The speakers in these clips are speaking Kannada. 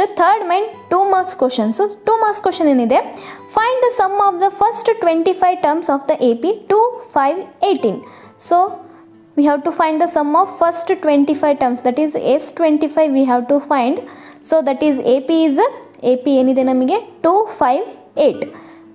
Third main two marks questions two marks question ಏನಿದೆ find the sum of the first twenty five terms of the A P two five eighteen so we have to find the sum of first 25 terms that is s25 we have to find so that is ap is ap ಏನಿದೆ ನಮಗೆ 258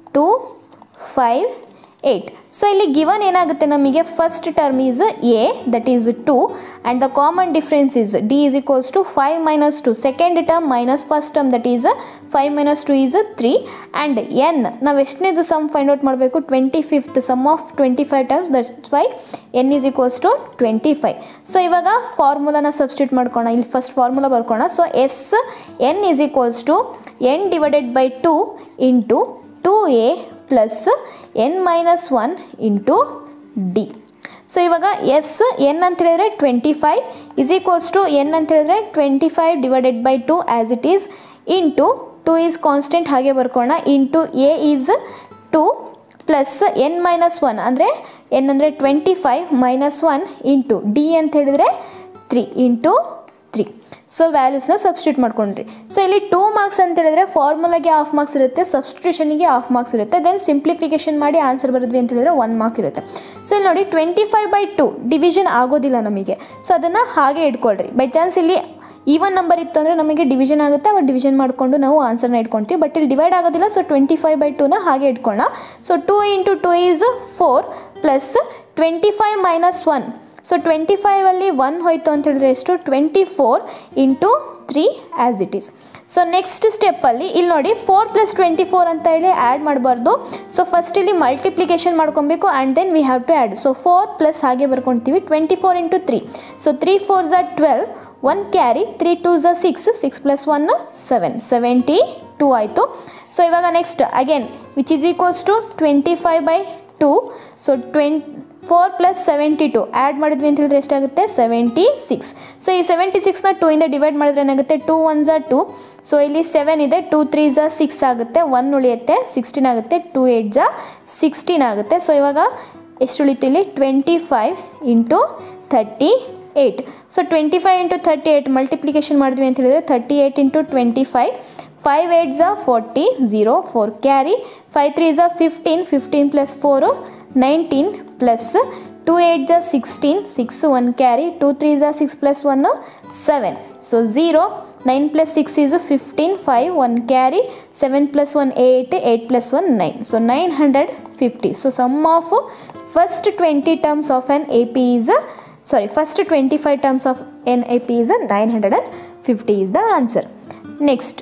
258 ಸೊ ಇಲ್ಲಿ ಗಿವನ್ ಏನಾಗುತ್ತೆ ನಮಗೆ first term is A that is two and the common difference is D is equals to five minus two second term minus first term that is five minus two is three and N ನಾವು ಎಷ್ಟನೇದು ಸಮ್ ಫೈಂಡ್ ಔಟ್ ಮಾಡಬೇಕು twenty fifth sum of twenty five terms that's why N is equals to twenty five so ಇವಾಗ ಫಾರ್ಮುಲಾನ ಸಬ್ಸ್ಟಿಟ್ಯೂಟ್ ಮಾಡ್ಕೋಣ ಇಲ್ಲಿ ಫಸ್ಟ್ ಫಾರ್ಮುಲಾ ಬರ್ಕೋಣ so S N is equals to N divided by two into two A plus N minus one into D so ಇವಾಗ ಎಸ್ ಎನ್ ಅಂತ ಹೇಳಿದ್ರೆ twenty five is equals to N ಅಂತ ಹೇಳಿದ್ರೆ twenty five divided by two as it is into two is constant ಹಾಗೆ ಬರ್ಕೋಣ into A is two plus N minus one ಅಂದರೆ ಎನ್ ಅಂದರೆ twenty five minus one into D ಅಂತ ಹೇಳಿದರೆ ತ್ರೀ ಇಂಟು ತ್ರೀ ಸೊ ವ್ಯಾಲ್ಯೂಸ್ನ ಸಬ್ಸ್ಟಿಟ್ಯೂಟ್ ಮಾಡ್ಕೊಂಡ್ರಿ ಸೊ ಇಲ್ಲಿ ಟೂ ಮಾರ್ಕ್ಸ್ ಅಂತ ಹೇಳಿದ್ರೆ ಫಾರ್ಮುಲಾಗೆ ಹಾಫ್ ಮಾರ್ಕ್ಸ್ ಇರುತ್ತೆ ಸಬ್ಸ್ಟಿಟ್ಯೂಷನಿಗೆ ಹಾಫ್ ಮಾರ್ಕ್ಸ್ ಇರುತ್ತೆ ದೆನ್ ಸಿಂಪ್ಲಿಫಿಕೇಶನ್ ಮಾಡಿ ಆನ್ಸರ್ ಬರೆದ್ವಿ ಅಂತ ಹೇಳಿದ್ರೆ ಒನ್ ಮಾರ್ಕ್ ಇರುತ್ತೆ ಸೊ ಇಲ್ಲಿ ನೋಡಿ twenty five by two division ಆಗೋದಿಲ್ಲ ನಮಗೆ ಸೊ ಅದನ್ನು ಹಾಗೆ ಇಟ್ಕೊಳ್ರಿ ಬೈ ಚಾನ್ಸ್ ಇಲ್ಲಿ ಈವನ್ ನಂಬರ್ ಇತ್ತು ಅಂದರೆ ನಮಗೆ ಡಿವಿಷನ್ ಆಗುತ್ತೆ ಅವಾಗ ಡಿವಿಷನ್ ಮಾಡಿಕೊಂಡು ನಾವು ಆನ್ಸರ್ನ ಇಟ್ಕೊಳ್ತೀವಿ ಬಟ್ ಇಲ್ಲಿ ಡಿವೈಡ್ ಆಗೋದಿಲ್ಲ ಸೊ ಟ್ವೆಂಟಿ ಫೈವ್ ಬೈ ಟೂನ ಹಾಗೆ ಇಟ್ಕೊಳ್ಳೋಣ so two into two is four plus twenty five minus one so twenty ಫೈವಲ್ಲಿ ಒನ್ ಹೋಯ್ತು ಅಂತ ಹೇಳಿದ್ರೆ ಎಷ್ಟು twenty four into three as it is so next ಸ್ಟೆಪ್ಪಲ್ಲಿ ಇಲ್ಲಿ ನೋಡಿ ಫೋರ್ ಪ್ಲಸ್ ಟ್ವೆಂಟಿ ಫೋರ್ ಅಂತ ಹೇಳಿ ಆ್ಯಡ್ ಮಾಡಬಾರ್ದು ಸೊ ಫಸ್ಟ್ ಇಲ್ಲಿ ಮಲ್ಟಿಪ್ಲಿಕೇಶನ್ ಮಾಡ್ಕೊಬೇಕು and then we have to add so four plus ಹಾಗೆ ಬರ್ಕೊಳ್ತೀವಿ twenty four into three so three four ಝ twelve one carry three two ಝ six six plus one seven seventy two ಆಯಿತು ಸೊ ಇವಾಗ next again which is equals to twenty five by two so twenty four plus seventy two add ಮಾಡಿದ್ವಿ ಅಂತ ಹೇಳಿದ್ರೆ ಎಷ್ಟಾಗುತ್ತೆ ಸೆವೆಂಟಿ ಸಿಕ್ಸ್ ಸೊ ಈ ಸೆವೆಂಟಿ ಸಿಕ್ಸ್ನ ಟೂ ಇಂದ ಡಿವೈಡ್ ಮಾಡಿದ್ರೆ ಏನಾಗುತ್ತೆ ಟೂ ಒನ್ ಝಾ ಟು ಸೊ ಇಲ್ಲಿ ಸೆವೆನ್ ಇದೆ ಟೂ ತ್ರೀ ಝಾ ಸಿಕ್ಸ್ ಆಗುತ್ತೆ ಒನ್ ಉಳಿಯುತ್ತೆ ಸಿಕ್ಸ್ಟೀನ್ ಆಗುತ್ತೆ ಟೂ ಏಯ್ಟ್ ಝಾ ಸಿಕ್ಸ್ಟೀನ್ ಆಗುತ್ತೆ ಸೊ ಇವಾಗ ಎಷ್ಟು ಉಳಿತು ಇಲ್ಲಿ twenty five into thirty eight so twenty five into thirty eight multiplication ಮಾಡಿದ್ವಿ ಅಂತ ಹೇಳಿದ್ರೆ thirty eight into twenty five five eight ಝಾ forty zero four carry five three ಝಾ fifteen fifteen plus four nineteen plus to eight ಝಾ sixteen six one carry two three ಝಾ six plus one seven so zero nine plus six is fifteen five one carry seven plus one eight eight plus one nine so nine hundred fifty so sum of first twenty terms of an A P is sorry first twenty five terms of an A P is nine hundred and fifty is the answer next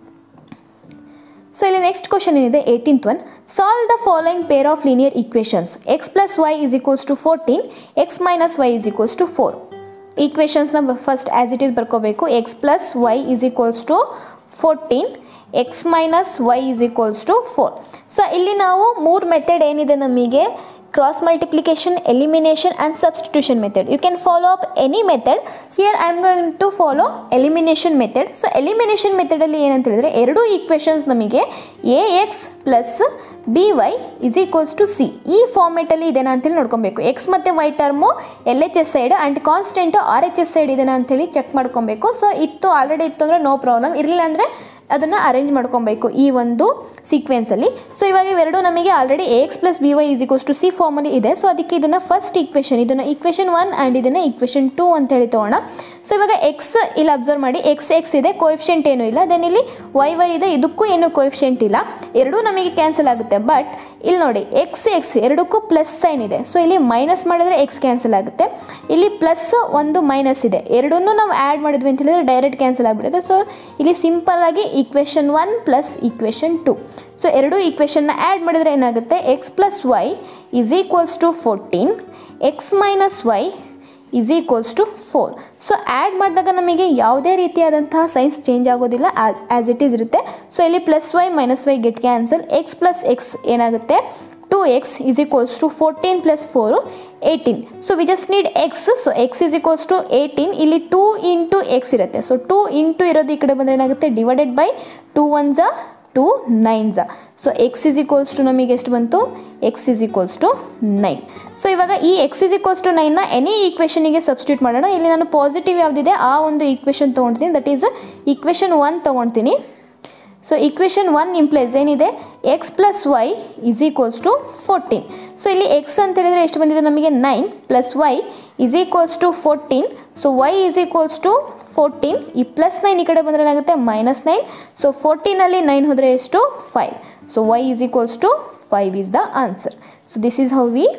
so ಇಲ್ಲಿ ನೆಕ್ಸ್ಟ್ ಕ್ವಶನ್ ಏನಿದೆ eighteenth one solve the following pair of linear equations x plus y is equals to fourteen x minus y is equals to four ಈಕ್ವೇಷನ್ಸ್ನ ಫಸ್ಟ್ ಆ್ಯಸ್ ಇಟ್ ಈಸ್ ಬರ್ಕೋಬೇಕು x plus y is equals to fourteen x minus y is equals to four so ಇಲ್ಲಿ ನಾವು ಮೂರು ಮೆಥಡ್ ಏನಿದೆ ನಮಗೆ cross multiplication elimination and substitution method you can follow up any method so here i am going to follow elimination method so elimination method ಅಲ್ಲಿ ಏನಂತ ಹೇಳಿದ್ರೆ ಎರಡು ಈಕ್ವೇಷನ್ಸ್ ನಮಗೆ a x plus b y is equals to c ಈ ಫಾರ್ಮೆಟಲ್ಲಿ ಇದೆನಾ ಅಂತೇಳಿ ನೋಡ್ಕೊಬೇಕು ಎಕ್ಸ್ ಮತ್ತು y term L H S side and constant R H S side ಇದೆನಾ ಅಂತೇಳಿ ಚೆಕ್ ಮಾಡ್ಕೊಬೇಕು ಸೊ ಇತ್ತು ಆಲ್ರೆಡಿ ಇತ್ತು ಅಂದರೆ ನೋ ಪ್ರಾಬ್ಲಮ್ ಇರಲಿಲ್ಲ ಅಂದರೆ ಅದನ್ನು ಅರೇಂಜ್ ಮಾಡ್ಕೊಬೇಕು ಈ ಒಂದು ಸೀಕ್ವೆನ್ಸಲ್ಲಿ ಸೊ ಇವಾಗ ಇವೆರಡು ನಮಗೆ already a x plus b y is equals to c ಫಾರ್ಮಲ್ಲಿ ಇದೆ ಸೊ ಅದಕ್ಕೆ ಇದನ್ನು ಫಸ್ಟ್ ಈಕ್ವೇಷನ್ ಇದನ್ನು ಈಕ್ವೇಷನ್ ಒನ್ ಆ್ಯಂಡ್ ಇದನ್ನು ಈಕ್ವೇಷನ್ ಟೂ ಅಂತ ಹೇಳಿ ತೊಗೋಣ ಸೊ ಇವಾಗ ಎಕ್ಸ್ ಇಲ್ಲಿ ಅಬ್ಸರ್ವ್ ಮಾಡಿ ಎಕ್ಸ್ ಎಕ್ಸ್ ಇದೆ ಕೋಎಫಿಷಿಯಂಟ್ ಏನೂ ಇಲ್ಲ ದೆನ್ ಇಲ್ಲಿ ವೈ ವೈ ಇದೆ ಇದಕ್ಕೂ ಏನು ಕೋಎಫಿಷಿಯಂಟ್ ಇಲ್ಲ ಎರಡೂ ನಮಗೆ ಕ್ಯಾನ್ಸಲ್ ಆಗುತ್ತೆ ಬಟ್ ಇಲ್ಲಿ ನೋಡಿ ಎಕ್ಸ್ ಎಕ್ಸ್ ಎರಡಕ್ಕೂ ಪ್ಲಸ್ ಸೈನ್ ಇದೆ ಸೊ ಇಲ್ಲಿ ಮೈನಸ್ ಮಾಡಿದ್ರೆ ಎಕ್ಸ್ ಕ್ಯಾನ್ಸಲ್ ಆಗುತ್ತೆ ಇಲ್ಲಿ ಪ್ಲಸ್ ಒಂದು ಮೈನಸ್ ಇದೆ ಎರಡನ್ನೂ ನಾವು ಆ್ಯಡ್ ಮಾಡಿದ್ವಿ ಅಂತ ಹೇಳಿದ್ರೆ ಡೈರೆಕ್ಟ್ ಕ್ಯಾನ್ಸಲ್ ಆಗಿಬಿಡುತ್ತೆ ಸೊ ಇಲ್ಲಿ ಸಿಂಪಲ್ ಆಗಿ equation one plus equation two so ಎರಡು ಈಕ್ವೇಷನ್ನ ಆ್ಯಡ್ ಮಾಡಿದರೆ ಏನಾಗುತ್ತೆ x plus y is equals to fourteen x minus y is equals to four so add ಮಾಡಿದಾಗ ನಮಗೆ ಯಾವುದೇ ರೀತಿಯಾದಂತಹ ಸೈನ್ಸ್ ಚೇಂಜ್ ಆಗೋದಿಲ್ಲ ಆಸ್ ಆ್ಯಸ್ ಇಟ್ ಈಸ್ ಇರುತ್ತೆ ಸೊ ಇಲ್ಲಿ plus y minus y get cancel x plus x ಏನಾಗುತ್ತೆ two x is equals to fourteen plus four eighteen so we just need x so x is equals to eighteen ಇಲ್ಲಿ ಟೂ ಇಂಟು ಎಕ್ಸ್ ಇರುತ್ತೆ ಸೊ ಟೂ ಇಂಟು ಇರೋದು ಈ ಕಡೆ ಬಂದರೆ ಏನಾಗುತ್ತೆ ಡಿವೈಡೆಡ್ ಬೈ ಟೂ ಒನ್ ಝಾ two nines so x is equals to ನಮಗೆ ಎಷ್ಟು ಬಂತು x is equals to nine so ಇವಾಗ ಈ ಎಕ್ಸ್ ಇಸ್ ಈಕ್ವಲ್ಸ್ ಟು ನೈನ್ನ ಎನಿ ಈಕ್ವೇಷನಿಗೆ ಸಬ್ಸ್ಟಿಟ್ಯೂಟ್ ಮಾಡೋಣ ಇಲ್ಲಿ ನಾನು ಪಾಸಿಟಿವ್ ಯಾವುದಿದೆ ಆ ಒಂದು ಈಕ್ವೇಷನ್ ತೊಗೊಳ್ತೀನಿ ದಟ್ ಈಸ್ ಈಕ್ವೇಷನ್ ಒನ್ ತೊಗೊಳ್ತೀನಿ ಸೊ ಇಕ್ವೇಷನ್ ಒನ್ ಇಂಪ್ಲೈಸ್ ಏನಿದೆ x plus y is equals to fourteen so ಇಲ್ಲಿ ಎಕ್ಸ್ ಅಂತ ಹೇಳಿದರೆ ಎಷ್ಟು ಬಂದಿದೆ ನಮಗೆ nine plus y is equals to fourteen so y is equals to fourteen ಈ ಪ್ಲಸ್ ನೈನ್ ಈ ಕಡೆ ಬಂದರೆ ಏನಾಗುತ್ತೆ ಮೈನಸ್ ನೈನ್ ಸೊ ಫೋರ್ಟೀನಲ್ಲಿ ನೈನ್ ಹೋದರೆ ಎಷ್ಟು five so y is equals to five is the answer so this is how we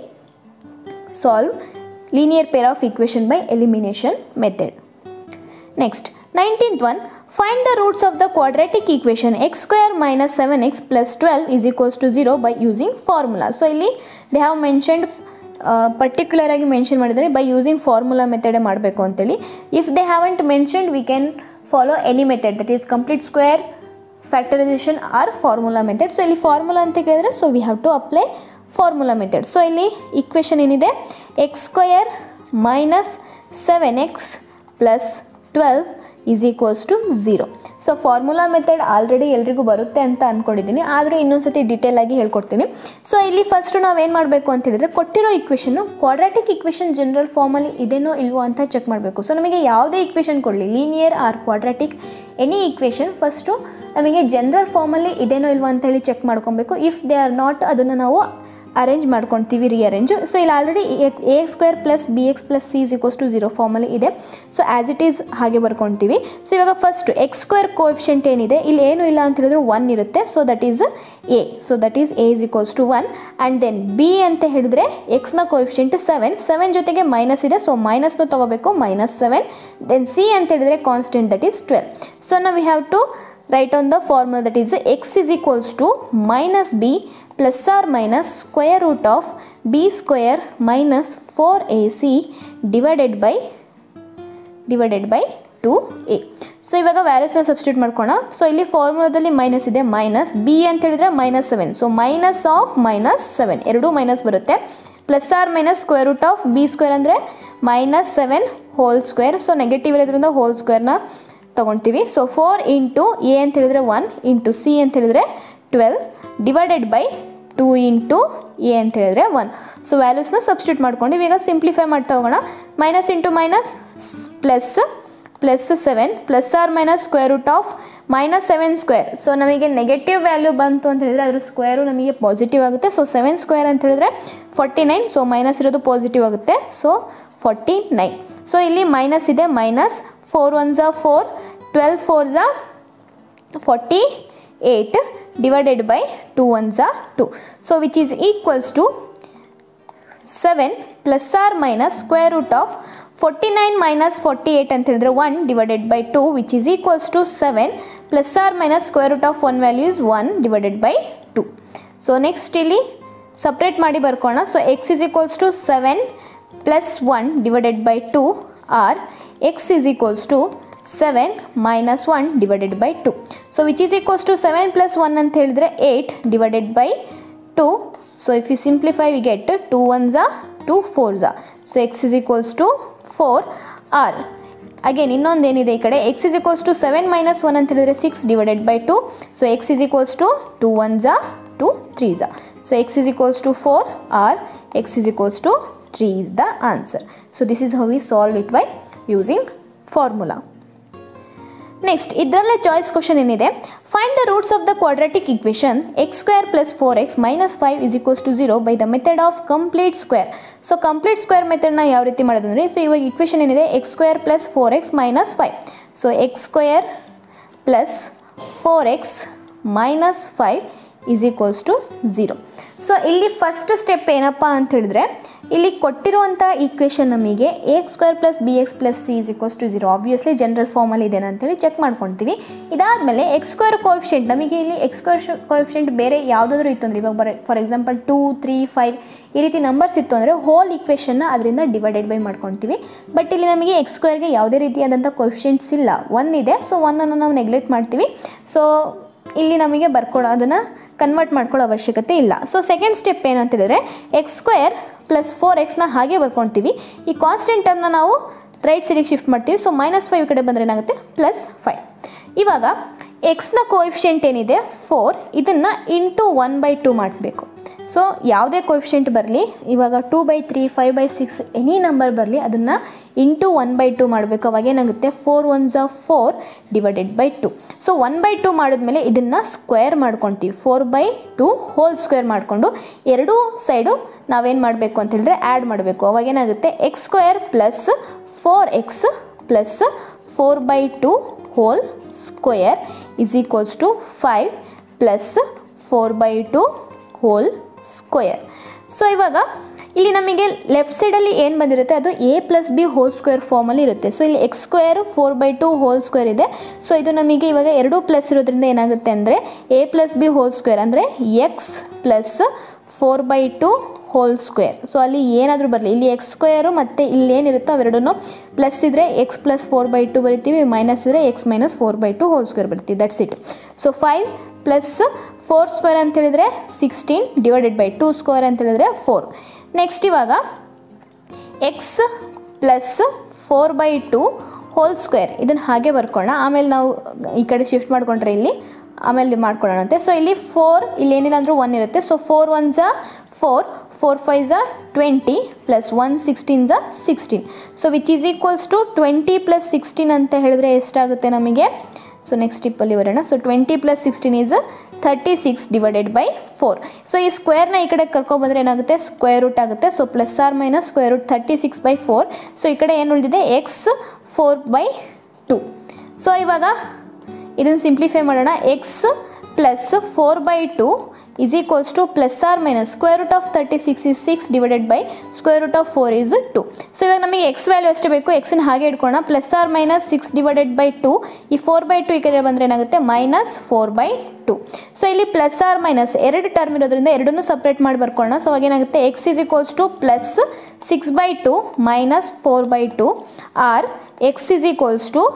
solve linear pair of equation by elimination method Next, 19th one, find the roots of the quadratic equation x square minus 7x plus 12 is equals to 0 by using formula. So, ಇಲ್ಲಿ they have mentioned ಪರ್ಟಿಕ್ಯುಲರ್ ಆಗಿ ಮೆನ್ಷನ್ ಮಾಡಿದರೆ ಬೈ ಯೂಸಿಂಗ್ ಫಾರ್ಮುಲಾ ಮೆಥಡೇ ಮಾಡಬೇಕು ಅಂತೇಳಿ if they haven't mentioned we can follow any method that is complete square factorisation or formula method so ಇಲ್ಲಿ ಫಾರ್ಮುಲಾ ಅಂತ ಕೇಳಿದ್ರೆ so we have to apply formula method so ಇಲ್ಲಿ ಇಕ್ವೇಷನ್ ಏನಿದೆ x square minus seven x plus twelve is equals to zero so formula method already ಎಲ್ರಿಗೂ ಬರುತ್ತೆ ಅಂತ ಅಂದ್ಕೊಂಡಿದ್ದೀನಿ ಆದರೂ ಇನ್ನೊಂದ್ಸತಿ ಡೀಟೇಲ್ ಆಗಿ ಹೇಳ್ಕೊಡ್ತೀನಿ ಸೊ ಇಲ್ಲಿ ಫಸ್ಟು ನಾವೇನು ಮಾಡಬೇಕು ಅಂತ ಹೇಳಿದ್ರೆ ಕೊಟ್ಟಿರೋ ಇಕ್ವೇಷನ್ನು ಕ್ವಾಡ್ರಾಟಿಕ್ ಇಕ್ವೇಷನ್ ಜನರಲ್ ಫಾರ್ಮಲ್ಲಿ ಇದೇನೋ ಇಲ್ವೋ ಅಂತ ಚೆಕ್ ಮಾಡಬೇಕು ಸೊ ನಮಗೆ ಯಾವುದೇ ಇಕ್ವೇಷನ್ ಕೊಡಲಿ linear or quadratic any equation first ನಮಗೆ ಜನರಲ್ ಫಾರ್ಮಲ್ಲಿ ಇದೇನೋ ಇಲ್ವೋ ಅಂತ ಹೇಳಿ ಚೆಕ್ ಮಾಡ್ಕೊಬೇಕು ಇಫ್ ದೇ ಆರ್ ನಾಟ್ ಅದನ್ನು ನಾವು ಅರೇಂಜ್ ಮಾಡ್ಕೊಳ್ತೀವಿ ರಿಅರೇಂಜು ಸೊ ಇಲ್ಲಿ already a square plus b x plus c is equals to zero ಫಾರ್ಮಲ್ಲಿ ಇದೆ ಸೊ ಆ್ಯಸ್ ಇಟ್ ಈಸ್ ಹಾಗೆ ಬರ್ಕೊಳ್ತೀವಿ ಸೊ ಇವಾಗ ಫಸ್ಟ್ ಎಕ್ಸ್ ಸ್ಕ್ವೇರ್ ಕೋಎಫಿಷಿಯಂಟ್ ಏನಿದೆ ಇಲ್ಲಿ ಏನು ಇಲ್ಲ ಅಂತ ಹೇಳಿದ್ರೆ ಒನ್ ಇರುತ್ತೆ so that is a so that is a is equals to one and then b ಅಂತ ಹೇಳಿದ್ರೆ ಎಕ್ಸ್ನ ಕೋಎಫಿಷಿಯಂಟ್ ಸೆವೆನ್ ಸೆವೆನ್ ಜೊತೆಗೆ ಮೈನಸ್ ಇದೆ ಸೊ ಮೈನಸ್ನು ತೊಗೋಬೇಕು ಮೈನಸ್ ಸೆವೆನ್ ದೆನ್ ಸಿ ಅಂತ ಹೇಳಿದ್ರೆ constant that is twelve so ನಾವು we have to write on the formula that is x is equals to minus b plus or minus square root of b square minus 4ac divided by divided by two a so ಇವಾಗ ವ್ಯಾಲ್ಯೂಸ್ನ ಸಬ್ಸ್ಟಿಟ್ಯೂಟ್ ಮಾಡ್ಕೋಣ ಸೊ ಇಲ್ಲಿ ಫಾರ್ಮುಲಾದಲ್ಲಿ ಮೈನಸ್ ಇದೆ ಮೈನಸ್ ಬಿ ಅಂತ ಹೇಳಿದ್ರೆ minus seven so minus of minus seven ಎರಡೂ ಮೈನಸ್ ಬರುತ್ತೆ plus or minus square root of b square ಅಂದರೆ minus seven whole square so negative ಇರೋದ್ರಿಂದ ಹೋಲ್ ಸ್ಕ್ವೇರ್ನ ತೊಗೊಳ್ತೀವಿ ಸೊ ಫೋರ್ ಇಂಟು ಎ ಅಂತ ಹೇಳಿದ್ರೆ ಒನ್ ಇಂಟು ಸಿ ಅಂತ ಹೇಳಿದ್ರೆ twelve divided by two into a ಅಂತ ಹೇಳಿದ್ರೆ ಒನ್ ಸೊ ವ್ಯಾಲ್ಯೂಸ್ನ ಸಬ್ಸ್ಟಿಟ್ಯೂಟ್ ಮಾಡ್ಕೊಂಡು ಇವಾಗ ಸಿಂಪ್ಲಿಫೈ ಮಾಡ್ತಾ ಹೋಗೋಣ minus into minus plus plus seven plus or minus square root of minus seven square so ನಮಗೆ ನೆಗೆಟಿವ್ ವ್ಯಾಲ್ಯೂ ಬಂತು ಅಂತ ಹೇಳಿದ್ರೆ ಅದ್ರ ಸ್ಕ್ವೇರು ನಮಗೆ ಪಾಸಿಟಿವ್ ಆಗುತ್ತೆ ಸೊ ಸೆವೆನ್ ಸ್ಕ್ವೇರ್ ಅಂತ ಹೇಳಿದ್ರೆ ಫಾರ್ಟಿ ನೈನ್ ಸೊ ಮೈನಸ್ ಇರೋದು ಪಾಸಿಟಿವ್ ಆಗುತ್ತೆ ಸೊ ಫಾರ್ಟಿ ನೈನ್ ಸೊ ಇಲ್ಲಿ ಮೈನಸ್ ಇದೆ ಮೈನಸ್ ಫೋರ್ ಒನ್ ಝಾ ಫೋರ್ ಟ್ವೆಲ್ ಫೋರ್ ಝಾ forty eight divided by two one ಝಾ two so which is equals to seven plus or minus square root of forty nine minus forty eight ಅಂತ ಹೇಳಿದ್ರೆ one divided by two which is equals to seven plus or minus square root of one value is one divided by two so next ಇಲ್ಲಿ ಸಪ್ರೇಟ್ ಮಾಡಿ ಬರ್ಕೋಣ so x is equals to seven plus one divided by two or x is equals to seven minus one divided by two so which is equals to seven plus one ಅಂತ ಹೇಳಿದ್ರೆ eight divided by two so if you simplify we get two one ಝಾ ಟು ಫೋರ್ ಝಾ so x is equals to four or again ಇನ್ನೊಂದು ಏನಿದೆ ಈ ಕಡೆ x is equals to seven minus one ಅಂತ ಹೇಳಿದ್ರೆ six divided by two so x is equals to two one ಝಾ ಟು ತ್ರೀ ಝಾ so x is equals to four or x is equals to three is the answer so this is how we solve it by using formula next ಇದರಲ್ಲೇ ಚಾಯ್ಸ್ ಕ್ವಶನ್ ಏನಿದೆ find the roots of the quadratic equation x square plus four x minus five is equals to zero by the method of complete square so complete square ಮೆಥಡ್ನ ಯಾವ ರೀತಿ ಮಾಡೋದಂದರೆ ಸೊ ಇವಾಗ ಇಕ್ವೇಷನ್ ಏನಿದೆ x square plus four x minus five so x square plus four x minus five is equals to zero so ಇಲ್ಲಿ ಫಸ್ಟ್ ಸ್ಟೆಪ್ ಏನಪ್ಪ ಅಂತ ಹೇಳಿದ್ರೆ ಇಲ್ಲಿ ಕೊಟ್ಟಿರುವಂಥ ಈಕ್ವೇಷನ್ ನಮಗೆ x square plus b x plus c is equals to zero obviously general ಫಾರ್ಮಲ್ಲಿ ಇದೆ ಅಂತೇಳಿ ಚೆಕ್ ಮಾಡ್ಕೊಳ್ತೀವಿ ಇದಾದಮೇಲೆ ಎಕ್ಸ್ ಸ್ಕ್ವೇರ್ ಕೋಎಫಿಷಿಯಂಟ್ ನಮಗೆ ಇಲ್ಲಿ ಎಕ್ಸ್ ಸ್ಕ್ವೇರ್ ಕೋಎಫಿಷಿಯಂಟ್ ಬೇರೆ ಯಾವುದಾದ್ರೂ ಇತ್ತು ಅಂದರೆ ಇವಾಗ ಬರ for example two three five ಈ ರೀತಿ ನಂಬರ್ಸ್ ಇತ್ತು ಅಂದರೆ ಹೋಲ್ ಈಕ್ವೇಷನ್ನ ಅದರಿಂದ ಡಿವೈಡೆಡ್ ಬೈ ಮಾಡ್ಕೊಳ್ತೀವಿ ಬಟ್ ಇಲ್ಲಿ ನಮಗೆ ಎಕ್ಸ್ ಸ್ಕ್ವೇರ್ಗೆ ಯಾವುದೇ ರೀತಿಯಾದಂಥ ಕೋಎಫಿಷಿಯಂಟ್ಸ್ ಇಲ್ಲ ಒನ್ ಇದೆ ಸೊ ಒನ್ನನ್ನು ನಾವು ನೆಗ್ಲೆಕ್ಟ್ ಮಾಡ್ತೀವಿ ಸೊ ಇಲ್ಲಿ ನಮಗೆ ಬರ್ಕೊಳ್ಳೋ ಅದನ್ನು ಕನ್ವರ್ಟ್ ಮಾಡ್ಕೊಳ್ಳೋ ಅವಶ್ಯಕತೆ ಇಲ್ಲ ಸೊ ಸೆಕೆಂಡ್ ಸ್ಟೆಪ್ ಏನಂತ ಹೇಳಿದ್ರೆ ಎಕ್ಸ್ ಸ್ಕ್ವೇರ್ ಪ್ಲಸ್ ಫೋರ್ ಎಕ್ಸ್ನ ಹಾಗೆ ಬರ್ಕೊಳ್ತೀವಿ ಈ ಕಾನ್ಸ್ಟೆಂಟ್ ಟರ್ಮ್ನ ನಾವು ರೈಟ್ ಸೈಡಿಗೆ ಶಿಫ್ಟ್ ಮಾಡ್ತೀವಿ ಸೊ ಮೈನಸ್ ಫೈವ್ ಕಡೆ ಬಂದರೆ ಏನಾಗುತ್ತೆ ಪ್ಲಸ್ ಫೈವ್ ಇವಾಗ ಎಕ್ಸ್ನ ಕೋಎಫಿಷಿಯಂಟ್ ಏನಿದೆ ಫೋರ್ ಇದನ್ನು ಇಂಟು ಒನ್ ಬೈ ಟು ಮಾಡಬೇಕು ಸೊ ಯಾವುದೇ ಕೋಎಫಿಷಿಯಂಟ್ ಬರಲಿ ಇವಾಗ two by three five by six any number ಬರಲಿ ಅದನ್ನು ಇಂಟು ಒನ್ ಬೈ ಟು ಮಾಡಬೇಕು ಅವಾಗ ಏನಾಗುತ್ತೆ ಫೋರ್ ಒನ್ ಝ four divided by two so one by two ಮಾಡಿದ್ಮೇಲೆ ಇದನ್ನು ಸ್ಕ್ವೇರ್ ಮಾಡ್ಕೊತೀವಿ four by two whole square ಮಾಡಿಕೊಂಡು ಎರಡೂ ಸೈಡು ನಾವೇನು ಮಾಡಬೇಕು ಅಂತ ಹೇಳಿದ್ರೆ ಆ್ಯಡ್ ಮಾಡಬೇಕು ಅವಾಗ ಏನಾಗುತ್ತೆ x square plus four x plus four by two whole square is equals to five plus four by two whole square so ಇವಾಗ ಇಲ್ಲಿ ನಮಗೆ ಲೆಫ್ಟ್ ಸೈಡಲ್ಲಿ ಏನು ಬಂದಿರುತ್ತೆ ಅದು a plus b whole square ಫಾರ್ಮಲ್ಲಿ ಇರುತ್ತೆ ಸೊ ಇಲ್ಲಿ x square four by two whole square ಇದೆ ಸೊ ಇದು ನಮಗೆ ಇವಾಗ ಎರಡು ಪ್ಲಸ್ ಇರೋದ್ರಿಂದ ಏನಾಗುತ್ತೆ ಅಂದರೆ a plus b whole square ಅಂದರೆ x plus four by two whole square so ಅಲ್ಲಿ ಏನಾದರೂ ಬರಲಿ ಇಲ್ಲಿ ಎಕ್ಸ್ ಸ್ಕ್ವೇರು ಮತ್ತು ಇಲ್ಲಿ ಏನಿರುತ್ತೋ ಅವೆರಡೂ ಪ್ಲಸ್ ಇದ್ದರೆ x plus four by two ಬರಿತೀವಿ ಮೈನಸ್ ಇದ್ದರೆ x minus four by two whole square ಬರ್ತೀವಿ that's it so five plus four square ಅಂತ ಹೇಳಿದ್ರೆ sixteen divided by two square ಅಂತ ಹೇಳಿದ್ರೆ ಫೋರ್ ನೆಕ್ಸ್ಟ್ ಇವಾಗ x plus four by two whole square ಇದನ್ನು ಹಾಗೆ ಬರ್ಕೊಳ್ಳೋಣ ಆಮೇಲೆ ನಾವು ಈ ಕಡೆ ಶಿಫ್ಟ್ ಮಾಡ್ಕೊಂಡ್ರೆ ಇಲ್ಲಿ ಆಮೇಲೆ ಮಾಡ್ಕೊಳ್ಳೋಣಂತೆ ಸೊ ಇಲ್ಲಿ ಫೋರ್ ಇಲ್ಲಿ ಏನಿಲ್ಲ ಅಂದರೂ ಒನ್ ಇರುತ್ತೆ ಸೊ ಫೋರ್ ಒನ್ ಝಾ ಫೋರ್ ಫೋರ್ ಫೈವ್ ಝಾ ಟ್ವೆಂಟಿ ಪ್ಲಸ್ ಒನ್ ಸಿಕ್ಸ್ಟೀನ್ ಝಾ sixteen so which is equals to twenty plus sixteen ಅಂತ ಹೇಳಿದ್ರೆ ಎಷ್ಟಾಗುತ್ತೆ ನಮಗೆ ಸೊ ನೆಕ್ಸ್ಟ್ ಟಿಪ್ಪಲ್ಲಿ ಬರೋಣ so twenty plus sixteen is thirty six divided by four so ಈ ಸ್ಕ್ವೇರ್ನ ಈ ಕಡೆ ಕರ್ಕೊಬಂದ್ರೆ ಏನಾಗುತ್ತೆ ಸ್ಕ್ವೇರ್ ರೂಟ್ ಆಗುತ್ತೆ so plus or minus square root thirty six by four so ಈ ಕಡೆ ಏನು ಉಳಿದಿದೆ X four by two so ಇವಾಗ ಇದನ್ನು ಸಿಂಪ್ಲಿಫೈ ಮಾಡೋಣ x plus four by two is equals to plus or minus square root of thirty six is six divided by square root of four is two so ಇವಾಗ ನಮಗೆ ಎಕ್ಸ್ ವ್ಯಾಲ್ಯೂ ಅಷ್ಟೇ ಬೇಕು ಎಕ್ಸನ್ನ ಹಾಗೆ ಇಟ್ಕೊಳ್ಳೋಣ plus or minus six divided by two ಈ ಫೋರ್ ಬೈ ಟು ಈ ಕಡೆ ಬಂದರೆ ಏನಾಗುತ್ತೆ minus four by two so ಇಲ್ಲಿ ಪ್ಲಸ್ ಆರ್ ಮೈನಸ್ ಎರಡು ಟರ್ಮ್ ಇರೋದ್ರಿಂದ ಎರಡನ್ನೂ ಸಪ್ರೇಟ್ ಮಾಡಿ ಬರ್ಕೊಳ್ಳೋಣ ಸೊ ಅವಾಗ ಏನಾಗುತ್ತೆ x is equals to plus six by two minus four by two or x is equals to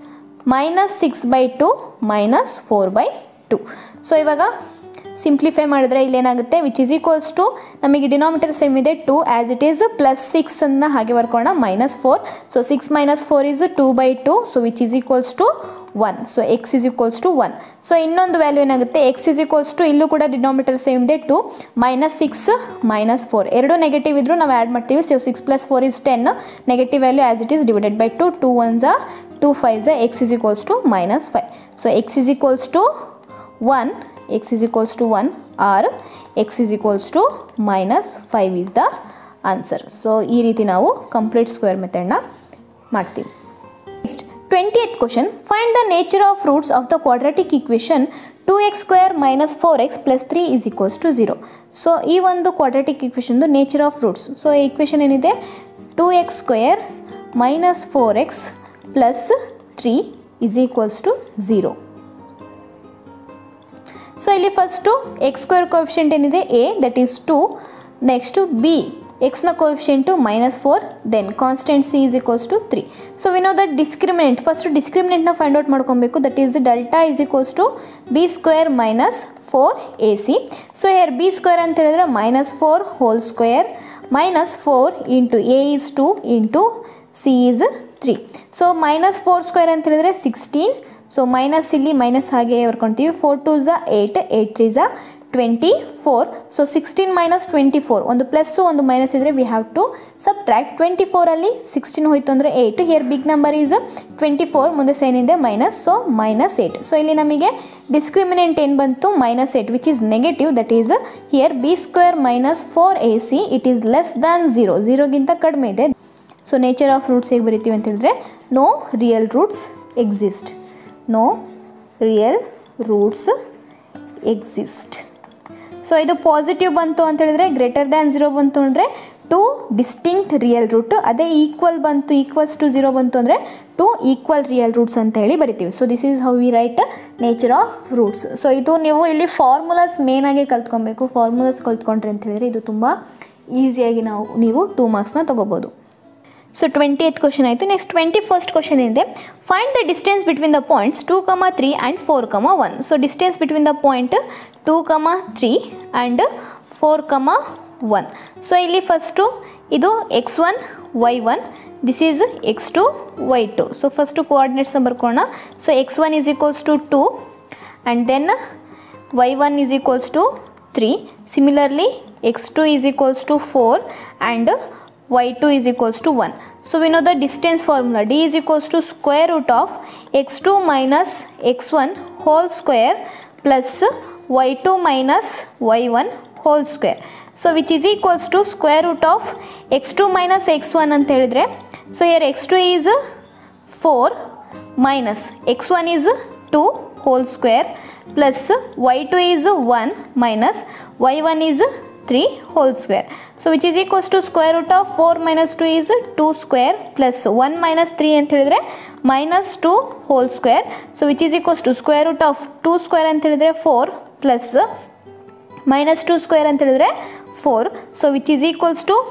minus six by two minus four by two so ಇವಾಗ ಸಿಂಪ್ಲಿಫೈ ಮಾಡಿದ್ರೆ ಇಲ್ಲೇನಾಗುತ್ತೆ ವಿಚ್ ಇಸ್ ಈಕ್ವಲ್ಸ್ ಟು ನಮಗೆ ಡಿನಾಮಿಟರ್ ಸೇಮ್ ಇದೆ two as it is plus ಸಿಕ್ಸನ್ನು ಹಾಗೆ ಬರ್ಕೊಳ್ಳೋಣ minus four so six minus four is two by two so which is equals to one so x is equals to one so ಇನ್ನೊಂದು ವ್ಯಾಲ್ಯೂ ಏನಾಗುತ್ತೆ ಎಕ್ಸ್ ಇಸ್ ಈಕ್ವಲ್ಸ್ ಟು ಇಲ್ಲೂ ಕೂಡ ಡಿನಾಮಿಟರ್ ಸೇಮ್ ಇದೆ two minus six minus four ಎರಡು ನೆಗೆಟಿವ್ ಇದ್ದರೂ ನಾವು ಆ್ಯಡ್ ಮಾಡ್ತೀವಿ so six plus four is ten negative value as it is divided by two two one ಝಾ ಟು ಫೈವ್ ಝಾ x is equals to minus five so x is equals to one x is equals to one or x is equals to minus five is the answer so ಈ ರೀತಿ ನಾವು ಕಂಪ್ಲೀಟ್ ಸ್ಕ್ವೇರ್ ಮೆಥಡ್ನ ಮಾಡ್ತೀವಿ next twenty eighth question find the nature of roots of the quadratic equation two x square minus four x plus three is equals to zero so ಈ ಒಂದು ಕ್ವಾಡ್ರಾಟಿಕ್ ಈಕ್ವೇಷನ್ದು ನೇಚರ್ ಆಫ್ ರೂಟ್ಸ್ ಸೊ ಈ ಈಕ್ವೇಷನ್ ಏನಿದೆ two x square minus four x plus three is equals to zero so ಇಲ್ಲಿ ಫಸ್ಟು ಎಕ್ಸ್ ಸ್ಕ್ವೇರ್ ಕೋಎಫಿಷಿಯಂಟ್ ಏನಿದೆ a that is two next b ಎಕ್ಸ್ನ coefficient minus four then constant c is equals to three so we know that discriminant first ಡಿಸ್ಕ್ರಿಮಿನೆಂಟ್ನ ಫೈಂಡ್ ಔಟ್ ಮಾಡ್ಕೊಬೇಕು that is delta is equals to b square minus four a c so here b square ಅಂತ ಹೇಳಿದ್ರೆ minus four whole square minus four into A is two into c is three so minus four square ಅಂತ ಹೇಳಿದ್ರೆ ಸಿಕ್ಸ್ಟೀನ್ ಸೊ ಮೈನಸ್ ಇಲ್ಲಿ ಮೈನಸ್ ಹಾಗೆ ಬರ್ಕೊತೀವಿ ಫೋರ್ ಟು ಝಾ ಏಯ್ಟ್ ಏಯ್ಟ್ ತ್ರೀ ಝಾ twenty four so sixteen minus twenty four ಒಂದು ಪ್ಲಸ್ಸು ಒಂದು ಮೈನಸ್ ಇದ್ದರೆ we have to subtract twenty ಫೋರಲ್ಲಿ ಸಿಕ್ಸ್ಟೀನ್ ಹೋಯ್ತು ಅಂದರೆ eight here big number is twenty four ಮುಂದೆ ಸೇನ್ ಇದೆ minus so minus eight so ಇಲ್ಲಿ ನಮಗೆ ಡಿಸ್ಕ್ರಿಮಿನೆಂಟ್ ಏನು ಬಂತು minus eight which is negative that is here b square minus four a c it is less than zero ಝೀರೋಗಿಂತ ಕಡಿಮೆ ಇದೆ ಸೊ ನೇಚರ್ ಆಫ್ ರೂಟ್ಸ್ ಹೇಗೆ ಬರಿತೀವಿ ಅಂತ ಹೇಳಿದ್ರೆ no real roots exist no real roots exist so ಇದು ಪಾಸಿಟಿವ್ ಬಂತು ಅಂತ ಹೇಳಿದ್ರೆ ಗ್ರೇಟರ್ ದ್ಯಾನ್ ಝೀರೋ ಬಂತು ಅಂದರೆ ಟು ಡಿಸ್ಟಿಂಕ್ಟ್ ರಿಯಲ್ ರೂಟ್ ಅದೇ ಈಕ್ವಲ್ ಬಂತು ಈಕ್ವಲ್ಸ್ ಟು ಝೀರೋ ಬಂತು ಅಂದರೆ ಟು ಈಕ್ವಲ್ ರಿಯಲ್ ರೂಟ್ಸ್ ಅಂತ ಹೇಳಿ ಬರಿತೀವಿ so this is how we write nature of roots so ಇದು ನೀವು ಇಲ್ಲಿ ಫಾರ್ಮುಲಾಸ್ ಮೇನಾಗಿ ಕಲ್ತ್ಕೊಬೇಕು ಫಾರ್ಮುಲಾಸ್ ಕಲ್ತ್ಕೊಂಡ್ರಿ ಅಂತ ಹೇಳಿದ್ರೆ ಇದು ತುಂಬ ಈಸಿಯಾಗಿ ನಾವು ನೀವು ಟೂ ಮಾರ್ಕ್ಸ್ನ ತೊಗೋಬೋದು ಸೊ ಟ್ವೆಂಟಿ ಏತ್ ಕ್ವಶನ್ ಆಯಿತು ನೆಕ್ಸ್ಟ್ ಟ್ವೆಂಟಿ ಫಸ್ಟ್ ಕ್ವಶನ್ ಇದೆ find the distance between the points two comma three and four comma one so distance between the point two comma three and four comma one so ಇಲ್ಲಿ ಫಸ್ಟು ಇದು x one y one this is x two y two so first ಕೋಆರ್ಡಿನೇಟ್ಸ್ನ ಬರ್ಕೊಳ್ಳೋಣ so x one is equals to two and then y1 is equals to 3 similarly x2 is equals to 4 and y2 is equals to 1 so we know the distance formula d is equals to square root of x2 minus x1 whole square plus y2 minus y1 whole square so which is equals to square root of x2 minus x1 ಅಂತ ಹೇಳಿದ್ರೆ so here x2 is 4 minus x1 is 2 whole square plus y2 is 1 minus y1 is 3 whole square. So which is equals to square root of 4 minus 2 is 2 square plus 1 minus 3 ಅಂತ ಹೇಳಿದ್ರೆ minus 2 whole square. So which is equals to square root of 2 square ಅಂತ ಹೇಳಿದ್ರೆ 4 plus minus 2 square ಅಂತ ಹೇಳಿದ್ರೆ 4. So which is equals to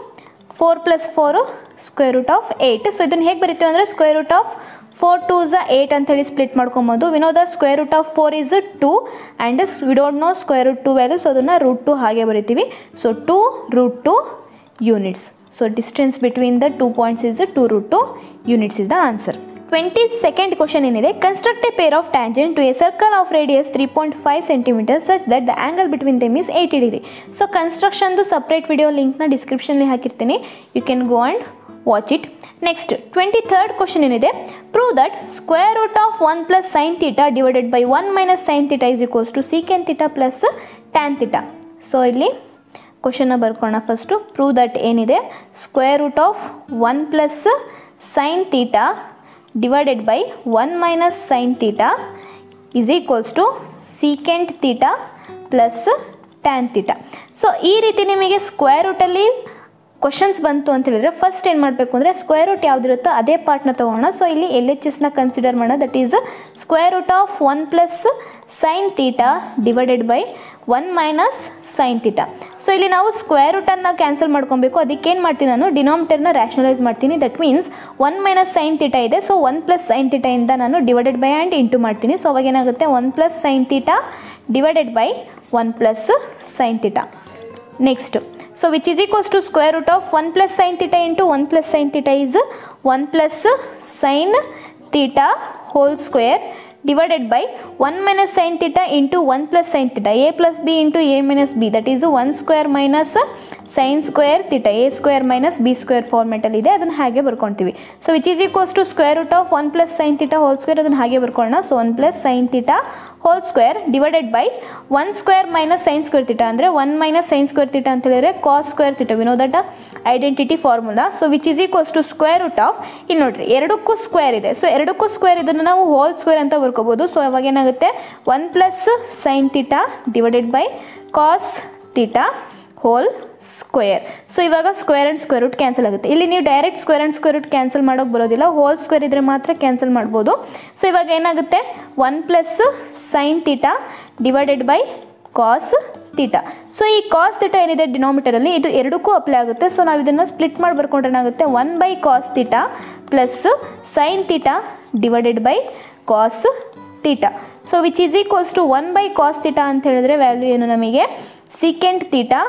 4 plus 4 square root of eight so ಇದನ್ನು ಹೇಗೆ ಬರಿತೀವಿ ಅಂದರೆ square root of four two ಝ ಏಯ್ಟ್ ಅಂತೇಳಿ ಸ್ಪ್ಲಿಟ್ ಮಾಡ್ಕೊಬೋದು we know the square root of four is two and we don't know square root two value so ಅದನ್ನು ರೂಟ್ ಟು ಹಾಗೆ ಬರಿತೀವಿ so two root two units so distance between the two points is two root two units is the answer twenty second question ಏನಿದೆ construct A pair of tangent to a circle of radius three point five centimeter such that the angle between them is eighty degree so ಕನ್ಸ್ಟ್ರಕ್ಷನ್ದು ಸಪ್ರೇಟ್ ವಿಡಿಯೋ ಲಿಂಕ್ನ ಡಿಸ್ಕ್ರಿಪ್ಷನ್ಲಿ ಹಾಕಿರ್ತೀನಿ you can go and watch it next twenty third question ಏನಿದೆ prove that square root of one plus sine theta divided by one minus sine theta is equals to secant theta plus tan theta so ಇಲ್ಲಿ ಕ್ವಶನ್ನ ಬರ್ಕೊಳ್ಳೋಣ ಫಸ್ಟು ಪ್ರೂವ್ ದಟ್ ಏನಿದೆ square root of one plus sine theta divided by one minus sine theta is equals to secant theta plus tan theta so ಈ ರೀತಿ ನಿಮಗೆ ಸ್ಕ್ವೇರ್ ರೂಟಲ್ಲಿ ಕ್ವಶನ್ಸ್ ಬಂತು ಅಂತ ಹೇಳಿದ್ರೆ ಫಸ್ಟ್ ಏನು ಮಾಡಬೇಕು ಅಂದರೆ ಸ್ಕ್ವೇರ್ ರೂಟ್ ಯಾವುದಿರುತ್ತೋ ಅದೇ ಪಾರ್ಟ್ನ ತೊಗೋಣ ಸೊ ಇಲ್ಲಿ ಎಲ್ ಎಚ್ ಎಸ್ನ ಕನ್ಸಿಡರ್ ಮಾಡೋಣ that is square root of one plus sine theta divided by one minus sine theta so ಇಲ್ಲಿ ನಾವು ಸ್ಕ್ವೇರ್ ರೂಟನ್ನು ಕ್ಯಾನ್ಸಲ್ ಮಾಡ್ಕೊಬೇಕು ಅದಕ್ಕೇನು ಮಾಡ್ತೀನಿ ನಾನು ಡಿನಾಮಿಟರ್ನ ರ್ಯಾಷನಲೈಸ್ ಮಾಡ್ತೀನಿ that means one minus sine theta ಇದೆ ಸೊ ಒನ್ ಪ್ಲಸ್ ಸೈನ್ ತೀಟಾಯಿಂದ ನಾನು ಡಿವೈಡೆಡ್ ಬೈ ಆ್ಯಂಡ್ ಇಂಟು ಮಾಡ್ತೀನಿ ಸೊ ಅವಾಗ ಏನಾಗುತ್ತೆ one plus sine theta divided by one plus sine theta next so which is equals to square root of one plus sine theta into one plus sine theta is one plus sine theta whole square divided by 1 minus sin theta into 1 plus sin theta a plus b into a minus b that is 1 square minus sin square theta a square minus b square format ಅಲ್ಲಿ ಇದೆ ಅದನ್ನು ಹಾಗೆ ಬರ್ಕೊಳ್ತೀವಿ so which is equals to square root of one plus sine theta whole square ಅದನ್ನು ಹಾಗೆ ಬರ್ಕೊಳ್ಳೋಣ so one plus sine theta whole square divided by one square minus sine square theta ಅಂದರೆ one minus sine square theta ಅಂತ ಹೇಳಿದ್ರೆ cos square theta we know that identity formula so which is equals to square root of ಇಲ್ಲಿ ನೋಡ್ರಿ ಎರಡಕ್ಕೂ ಸ್ಕ್ವೇರ್ ಇದೆ ಸೊ ಎರಡಕ್ಕೂ ಸ್ಕ್ವೇರ್ ಇದನ್ನು ನಾವು ಹೋಲ್ ಸ್ಕ್ವೇರ್ ಅಂತ ಬರ್ಕೋಬೋದು ಸೊ ಅವಾಗ ಏನಾಗುತ್ತೆ one plus sine theta divided by cos theta whole square so ಇವಾಗ square and square root cancel ಆಗುತ್ತೆ ಇಲ್ಲಿ ನೀವು direct square and square root cancel ಮಾಡೋಕೆ ಬರೋದಿಲ್ಲ ಹೋಲ್ ಸ್ಕ್ವೇರ್ ಇದ್ದರೆ ಮಾತ್ರ ಕ್ಯಾನ್ಸಲ್ ಮಾಡ್ಬೋದು ಸೊ ಇವಾಗ ಏನಾಗುತ್ತೆ one plus sine theta divided by cos theta so ಈ ಕಾಸ್ ತೀಟಾ ಏನಿದೆ ಡಿನಾಮಿಟರಲ್ಲಿ ಇದು ಎರಡಕ್ಕೂ ಅಪ್ಲೈ ಆಗುತ್ತೆ ಸೊ ನಾವು ಇದನ್ನು ಸ್ಪ್ಲಿಟ್ ಮಾಡಿ ಬರ್ಕೊಂಡ್ರೆ ಏನಾಗುತ್ತೆ one by cos theta plus sine theta divided by cos theta so which is equals to one by cos theta ಅಂತ ಹೇಳಿದ್ರೆ ವ್ಯಾಲ್ಯೂ ಏನು ನಮಗೆ secant theta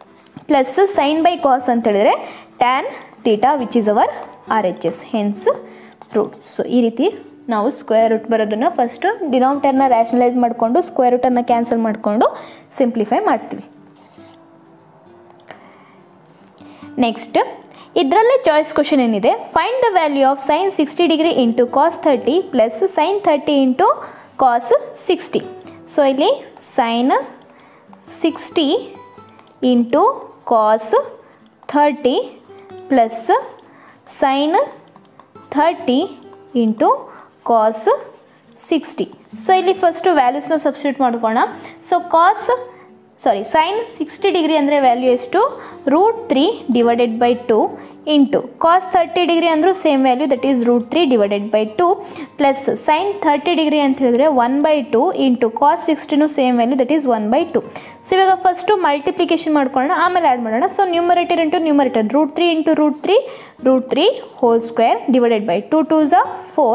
plus sine by cos ಅಂತ ಹೇಳಿದ್ರೆ tan theta which is our R H S hence proved so ಈ ರೀತಿ ನಾವು ಸ್ಕ್ವೇರ್ ರೂಟ್ ಬರೋದನ್ನು ಫಸ್ಟು ಡಿನಾಮಿಟರ್ನ ರ್ಯಾಷನಲೈಸ್ ಮಾಡಿಕೊಂಡು ಸ್ಕ್ವೇರ್ ರೂಟನ್ನು ಕ್ಯಾನ್ಸಲ್ ಮಾಡಿಕೊಂಡು ಸಿಂಪ್ಲಿಫೈ ಮಾಡ್ತೀವಿ ನೆಕ್ಸ್ಟ್ ಇದರಲ್ಲೇ ಚಾಯ್ಸ್ ಕ್ವಶನ್ ಏನಿದೆ find the value of sine sixty degree into cos thirty plus sine thirty into cos sixty so ಇಲ್ಲಿ sine sixty into cos thirty plus sine thirty into cos sixty so ಇಲ್ಲಿ ಫಸ್ಟು ವ್ಯಾಲ್ಯೂಸ್ನ ಸಬ್ಸ್ಟಿಟ್ಯೂಟ್ ಮಾಡ್ಕೋಣ so cos sorry sine sixty degree ಅಂದರೆ ವ್ಯಾಲ್ಯೂ ಎಷ್ಟು root three divided by two into cos thirty degree ಅಂದರೂ same value that is root three divided by two plus sine thirty degree ಅಂತ ಹೇಳಿದ್ರೆ one by two into cos ಸಿಕ್ಸ್ಟಿನೂ same value that is one by two so ಇವಾಗ ಫಸ್ಟು ಮಲ್ಟಿಪ್ಲಿಕೇಶನ್ ಮಾಡ್ಕೊಳ್ಳೋಣ ಆಮೇಲೆ ಆ್ಯಡ್ ಮಾಡೋಣ so numerator into numerator root three into root three root three whole square divided by two two ಝ ಫೋರ್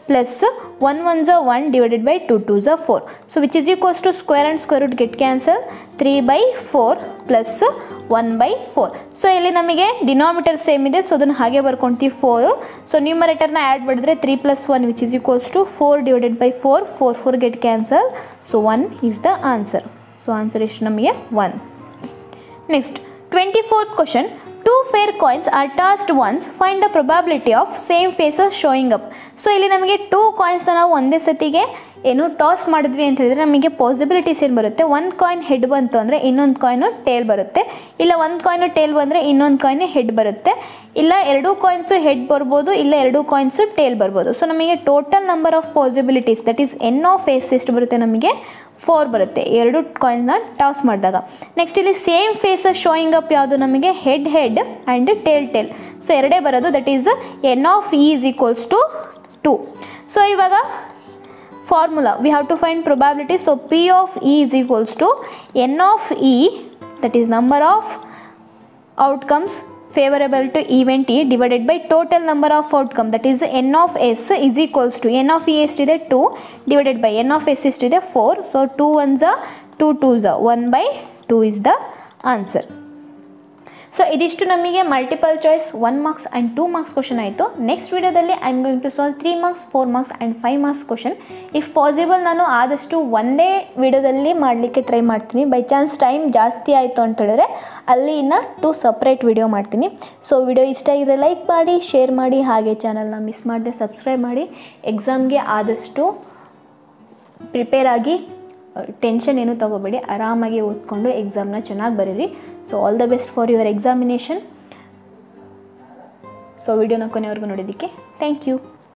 ಪ್ಲಸ್ ಒನ್ ಒನ್ ಝ one divided by two two ಝ four so which is equals to square and square root get cancel three by four plus one by four so ಇಲ್ಲಿ ನಮಗೆ ಡಿನಾಮಿಟರ್ ಸೇಮ್ ಇದೆ ಸೊ ಅದನ್ನು ಹಾಗೆ ಬರ್ಕೊಳ್ತೀವಿ ಫೋರು ಸೊ ನ್ಯೂಮರೇಟರ್ನ ಆ್ಯಡ್ ಮಾಡಿದ್ರೆ three plus one which is equals to four divided by four four four get cancel so one is the answer so answer ಎಷ್ಟು ನಮಗೆ one next twenty fourth question two fair coins are tossed once find the probability of same faces showing up so ಇಲ್ಲಿ ನಮಗೆ ಟೂ ಕಾಯಿನ್ಸ್ನ ನಾವು ಒಂದೇ ಸತಿಗೆ ಏನು ಟಾಸ್ ಮಾಡಿದ್ವಿ ಅಂತ ಹೇಳಿದ್ರೆ ನಮಗೆ ಪಾಸಿಬಿಲಿಟೀಸ್ ಏನು ಬರುತ್ತೆ ಒಂದು ಕಾಯಿನ್ ಹೆಡ್ ಬಂತು ಅಂದರೆ ಇನ್ನೊಂದು ಕಾಯಿನು ಟೇಲ್ ಬರುತ್ತೆ ಇಲ್ಲ ಒಂದು ಕಾಯಿನು ಟೇಲ್ ಬಂದರೆ ಇನ್ನೊಂದು ಕಾಯಿನ್ ಹೆಡ್ ಬರುತ್ತೆ ಇಲ್ಲ ಎರಡೂ ಕಾಯಿನ್ಸು ಹೆಡ್ ಬರ್ಬೋದು ಇಲ್ಲ ಎರಡೂ ಕಾಯಿನ್ಸು ಟೇಲ್ ಬರ್ಬೋದು ಸೊ ನಮಗೆ total number of possibilities that is n of S ಎಷ್ಟು ಬರುತ್ತೆ ನಮಗೆ ಫೋರ್ ಬರುತ್ತೆ ಎರಡು ಕಾಯಿನ್ನ ಟಾಸ್ ಮಾಡಿದಾಗ ನೆಕ್ಸ್ಟ್ ಇಲ್ಲಿ ಸೇಮ್ ಫೇಸಸ್ ಶೋಯಿಂಗ್ ಅಪ್ ಯಾವುದು ನಮಗೆ head head and tail tail so ಎರಡೇ ಬರೋದು that is n of E is equals to two so ಇವಾಗ formula we have to find probability so P of E is equals to n of E that is number of outcomes favorable to event E divided by total number of outcome that is n of s is equals to n of e ಎಷ್ಟಿದೆ 2 divided by n of s ಎಷ್ಟಿದೆ 4 so 2 ones are 2 twos are 1 by 2 is the answer so ಇದಿಷ್ಟು ನಮಗೆ multiple choice one marks and two marks question ಆಯಿತು ನೆಕ್ಸ್ಟ್ ವೀಡಿಯೋದಲ್ಲಿ I am going to solve three marks four marks and five marks question if possible ನಾನು ಆದಷ್ಟು ಒಂದೇ ವಿಡಿಯೋದಲ್ಲಿ ಮಾಡಲಿಕ್ಕೆ ಟ್ರೈ ಮಾಡ್ತೀನಿ ಬೈ ಚಾನ್ಸ್ ಟೈಮ್ ಜಾಸ್ತಿ ಆಯಿತು ಅಂತ ಹೇಳಿದ್ರೆ ಅಲ್ಲಿ ಇನ್ನು ಟೂ ಸಪ್ರೇಟ್ ವಿಡಿಯೋ ಮಾಡ್ತೀನಿ ಸೊ ವಿಡಿಯೋ ಇಷ್ಟ ಆಗಿದ್ರೆ ಲೈಕ್ ಮಾಡಿ ಶೇರ್ ಮಾಡಿ ಹಾಗೆ ಚಾನಲ್ನ ಮಿಸ್ ಮಾಡದೆ ಸಬ್ಸ್ಕ್ರೈಬ್ ಮಾಡಿ ಎಕ್ಸಾಮ್ಗೆ ಆದಷ್ಟು ಪ್ರಿಪೇರ್ ಆಗಿ ಟೆನ್ಷನ್ ಏನೂ ತೊಗೋಬೇಡಿ ಆರಾಮಾಗಿ ಓದ್ಕೊಂಡು ಎಕ್ಸಾಮ್ನ ಚೆನ್ನಾಗಿ ಬರೀರಿ so all the best for your examination so ವಿಡಿಯೋನ ಕೊನೆವರೆಗೂ ನೋಡಿದ್ದಕ್ಕೆ ಥ್ಯಾಂಕ್ ಯು